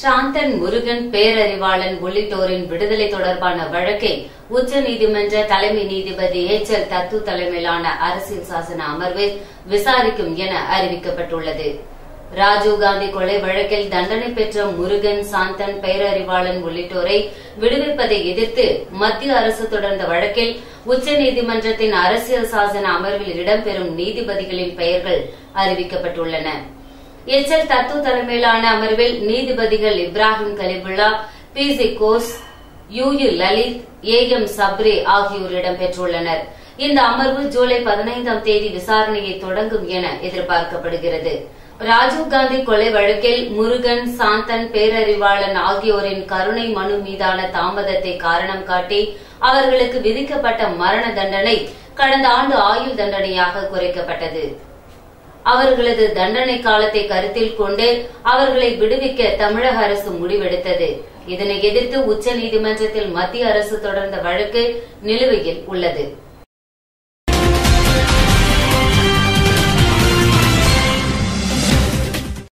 சாந்தன் முருகன் பேரறிவாளன் உள்ளிட்டோரின் விடுதலை தொடர்பான வழக்கை உச்சநீதிமன்ற தலைமை நீதிபதி எச் எல் தத்து தலைமையிலான அரசியல் சாசன அமர்வு விசாரிக்கும் என அறிவிக்கப்பட்டுள்ளது ராஜீவ்காந்தி கொலை வழக்கில் தண்டனை பெற்ற முருகன் சாந்தன் பேரறிவாளன் உள்ளிட்டோரை விடுவிப்பதை எதிர்த்து மத்திய அரசு தொடர்ந்த வழக்கில் உச்சநீதிமன்றத்தின் அரசியல் சாசன அமர்வில் இடம்பெறும் நீதிபதிகளின் பெயர்கள் அறிவிக்கப்பட்டுள்ளன எச் எல் தத்து தலைமையிலான அமர்வில் நீதிபதிகள் Ibrahim Kalifulla P C Ghose U U Lalit A M Sapre ஆகியோர் இடம்பெற்றுள்ளனர் இந்த அமர்வு ஜூலை பதினைந்தாம் தேதி விசாரணையை தொடங்கும் என எதிர்பார்க்கப்படுகிறது ராஜீவ்காந்தி கொலை வழக்கில் முருகன் சாந்தன் பேரறிவாளன் ஆகியோரின் கருணை மனு மீதான தாமதத்தை காரணம் காட்டி அவர்களுக்கு விதிக்கப்பட்ட மரண தண்டனை கடந்த ஆண்டு ஆயுள் தண்டனையாக குறைக்கப்பட்டது அவர்களது தண்டனை காலத்தை கருத்தில் கொண்டு அவர்களை விடுவிக்க தமிழக அரசு முடிவெடுத்தது இதனை எதிர்த்து உச்சநீதிமன்றத்தில் மத்திய அரசு தொடர்ந்த வழக்கு நிலுவையில் உள்ளது